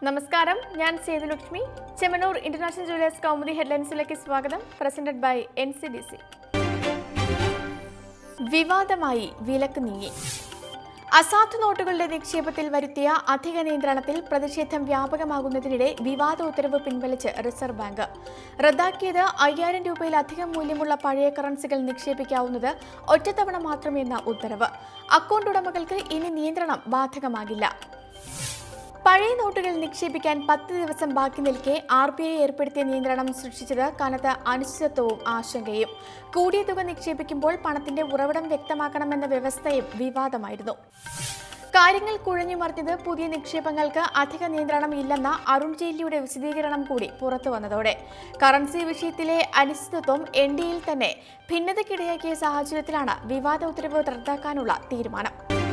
നമസ്കാരം ഞാൻ Sethulakshmi Chemmanur international jewellers Kaumudi ഹെഡ്ലൈൻസിലേക്ക് സ്വാഗതം presented by N C D C വിവാദമായി വിലക്ക് നീങ്ങി അസാധു നോട്ടുകളുടെ നിക്ഷേപത്തിൽ വരുത്തിയ അധിക നിയന്ത്രണത്തിൽ പ്രതിഷേധം വ്യാപകമാകുന്നതിനിടെ വിവാദ ഉത്തരവ് പിൻവലിച്ച് റിസർവ് ബാങ്ക് റദ്ദാക്കിയത് അയ്യായിരം രൂപയിലധികം മൂല്യമുള്ള പഴയ കറൻസികൾ നിക്ഷേപിക്കാവുന്നത് ഒറ്റത്തവണ മാത്രമെന്ന ഉത്തരവ് അക്കൗണ്ട് ഉടമകൾക്ക് ഇനി നിയന്ത്രണം ബാധകമാകില്ല പഴയ നോട്ടുകൾ നിക്ഷേപിക്കാൻ പത്ത് ദിവസം ബാക്കി നിൽക്കെ ആർ ബി ഐ ഏർപ്പെടുത്തിയ നിയന്ത്രണം സൃഷ്ടിച്ചത് കനത്ത അനിശ്ചിതത്വവും ആശങ്കയും കൂടിയ തുക നിക്ഷേപിക്കുമ്പോൾ പണത്തിന്റെ ഉറവിടം വ്യക്തമാക്കണമെന്ന വ്യവസ്ഥയും വിവാദമായിരുന്നു കാര്യങ്ങൾ കുഴഞ്ഞു മറിഞ്ഞത് പുതിയ നിക്ഷേപങ്ങൾക്ക് അധിക നിയന്ത്രണം ഇല്ലെന്ന അരുൺ ജെയ്റ്റ്ലിയുടെ വിശദീകരണം കൂടി പുറത്തു വന്നതോടെ കറൻസി വിഷയത്തിലെ അനിശ്ചിതത്വം എൻ ഡിയിൽ തന്നെ ഭിന്നതയ്ക്കിടയാക്കിയ സാഹചര്യത്തിലാണ് വിവാദ ഉത്തരവ് റദ്ദാക്കാനുള്ള തീരുമാനം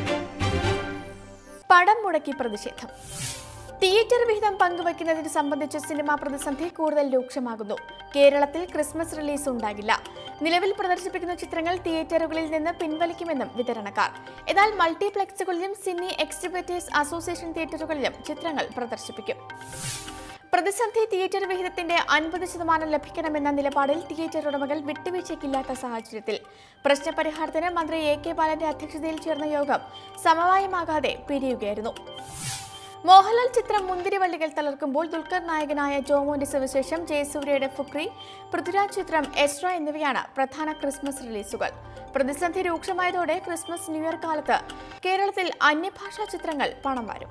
പടം മുടക്കി പ്രതിഷേധം തിയേറ്റർ വിഹിതം പങ്കുവയ്ക്കുന്നതിന് സംബന്ധിച്ച് സിനിമാ പ്രതിസന്ധി കൂടുതൽ രൂക്ഷമാകുന്നു കേരളത്തിൽ ക്രിസ്മസ് റിലീസ് ഉണ്ടാകില്ല നിലവിൽ പ്രദർശിപ്പിക്കുന്ന ചിത്രങ്ങൾ തിയേറ്ററുകളിൽ നിന്ന് പിൻവലിക്കുമെന്നും വിതരണക്കാർ എന്നാൽ മൾട്ടിപ്ലക്സുകളിലും സിനി എക്സിബിറ്റേഴ്സ് അസോസിയേഷൻ തിയേറ്ററുകളിലും ചിത്രങ്ങൾ പ്രദർശിപ്പിക്കും പ്രതിസന്ധി തിയേറ്റർ വിഹിതത്തിന്റെ അൻപത് ശതമാനം ലഭിക്കണമെന്ന നിലപാടിൽ തിയേറ്റർ ഉടമകൾ വിട്ടുവീഴ്ചയ്ക്കില്ലാത്ത സാഹചര്യത്തിൽ പ്രശ്നപരിഹാരത്തിന് മന്ത്രി എ കെ ബാലന്റെ അധ്യക്ഷതയിൽ ചേർന്ന യോഗം സമവായമാകാതെ പിരിയുകയായിരുന്നു മോഹൻലാൽ ചിത്രം മുന്തിരിവള്ളികൾ തളർക്കുമ്പോൾ ദുൽഖർ നായകനായ ജോമോന്റെ സുവിശേഷം ജയസൂര്യയുടെ ഫുക്രി പൃഥ്വിരാജ് ചിത്രം എസ്ട്ര എന്നിവയാണ് പ്രധാന ക്രിസ്മസ് റിലീസുകൾ പ്രതിസന്ധി രൂക്ഷമായതോടെ ക്രിസ്മസ് ന്യൂ ഇയർ കാലത്ത് കേരളത്തിൽ അന്യഭാഷാ ചിത്രങ്ങൾ പണം വരും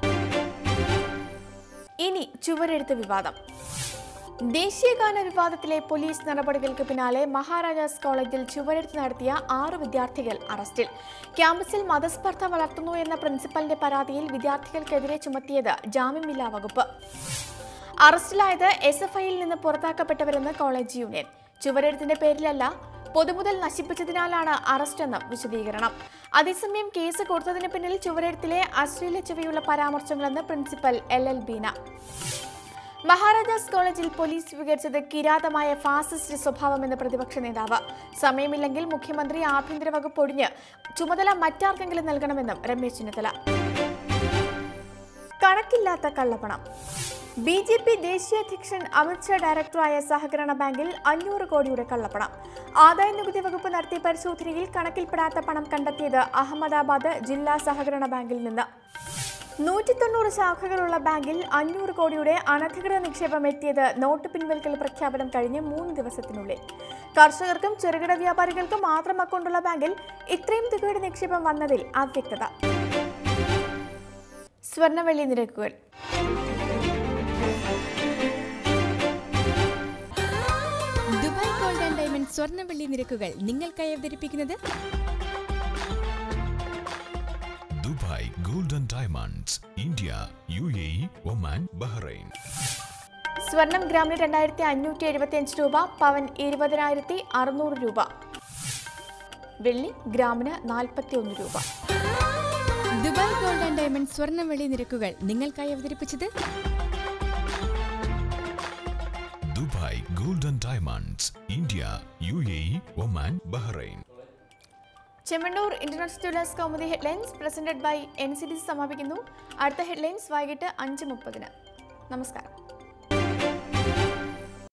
ഇനി ചുവരെഴുത്ത് വിവാദം ദേശീയഗാന വിവാദത്തിലെ പോലീസ് നടപടികൾക്ക് പിന്നാലെ മഹാരാജാസ് കോളേജിൽ ചുവരെഴുത്ത് നടത്തിയ ആറ് വിദ്യാർത്ഥികൾ അറസ്റ്റിൽ ക്യാമ്പസിൽ മതസ്പർദ്ധ വളർത്തുന്നു എന്ന പ്രിൻസിപ്പലിന്റെ പരാതിയിൽ വിദ്യാർത്ഥികൾക്കെതിരെ ചുമത്തിയത് ജാമ്യമില്ലാ വകുപ്പ് അറസ്റ്റിലായത് എസ് എഫ് ഐയിൽ നിന്ന് പുറത്താക്കപ്പെട്ടവരെന്ന് കോളേജ് യൂണിയൻ ചുവരെഴുത്തിന്റെ പേരിലല്ല പൊതുമുതൽ നശിപ്പിച്ചതിനാലാണ് അറസ്റ്റെന്നും വിശദീകരണം അതേസമയം കേസ് കൊടുത്തതിന് പിന്നിൽ ചുവരെഴുത്തിലെ അശ്ലീല ചുവയുള്ള പരാമർശങ്ങളെന്ന് principal L L Beena Maharajas കോളേജിൽ പോലീസ് സ്വീകരിച്ചത് കിരാതമായ ഫാസിസ്റ്റ് സ്വഭാവമെന്ന് പ്രതിപക്ഷ നേതാവ് സമയമില്ലെങ്കിൽ മുഖ്യമന്ത്രി ആഭ്യന്തര വകുപ്പ് ഒഴിഞ്ഞ് ചുമതല മറ്റാർക്കെങ്കിലും നൽകണമെന്നും രമേശ് ചെന്നിത്തല കണക്കില്ലാത്ത കള്ളപ്പണം ബി ജെ പി ദേശീയ അധ്യക്ഷൻ അമിത്ഷാ ഡയറക്ടറായ സഹകരണ ബാങ്കിൽ അഞ്ഞൂറ് കോടിയുടെ കള്ളപ്പണം ആദായ നികുതി വകുപ്പ് നടത്തിയ പരിശോധനയിൽ കണക്കിൽപ്പെടാത്ത പണം കണ്ടെത്തിയത് അഹമ്മദാബാദ് ജില്ലാ സഹകരണ ബാങ്കിൽ നിന്ന് നൂറ്റി തൊണ്ണൂറ് ശാഖകളുള്ള ബാങ്കിൽ അഞ്ഞൂറ് കോടിയുടെ അനധികൃത നിക്ഷേപം എത്തിയത് നോട്ട് പിൻവലിക്കൽ പ്രഖ്യാപനം കഴിഞ്ഞ് മൂന്ന് ദിവസത്തിനുള്ളിൽ കർഷകർക്കും ചെറുകിട വ്യാപാരികൾക്കും മാത്രം അക്കൗണ്ടുള്ള ബാങ്കിൽ ഇത്രയും തുകയുടെ നിക്ഷേപം വന്നതിൽ അവ്യക്തത സ്വർണ്ണവെള്ളി നിരക്കുകൾ ദുബായ് ഗോൾഡ് ആൻഡ് ഡയമണ്ട് സ്വർണ്ണവെള്ളി നിരക്കുകൾ നിങ്ങൾക്കായി അവതരിപ്പിക്കുന്നത് Dubai golden diamonds India U A E Oman Bahrain സ്വർണം ഗ്രാമിന് രണ്ടായിരത്തി അഞ്ഞൂറ്റി എഴുപത്തി അഞ്ച് രൂപ പവൻ ഇരുപതിനായിരത്തി അറുന്നൂറ് രൂപ വെള്ളി ഗ്രാമിന് നാൽപ്പത്തി ഒന്ന് രൂപ ദുബായ് ഗോൾഡ് ആൻഡ് ഡയമണ്ട് സ്വർണ്ണവെള്ളി നിരക്കുകൾ നിങ്ങൾക്കായി അവതരിപ്പിച്ചത് Dubai golden diamonds India U A E Oman Bahrain Chemmanur international jewellers Kaumudi headlines presented by N C D സമാപിക്കുന്നു അടുത്ത ഹെഡ്ലൈൻസ് വൈകിട്ട് അഞ്ച് മുപ്പതിന് നമസ്കാരം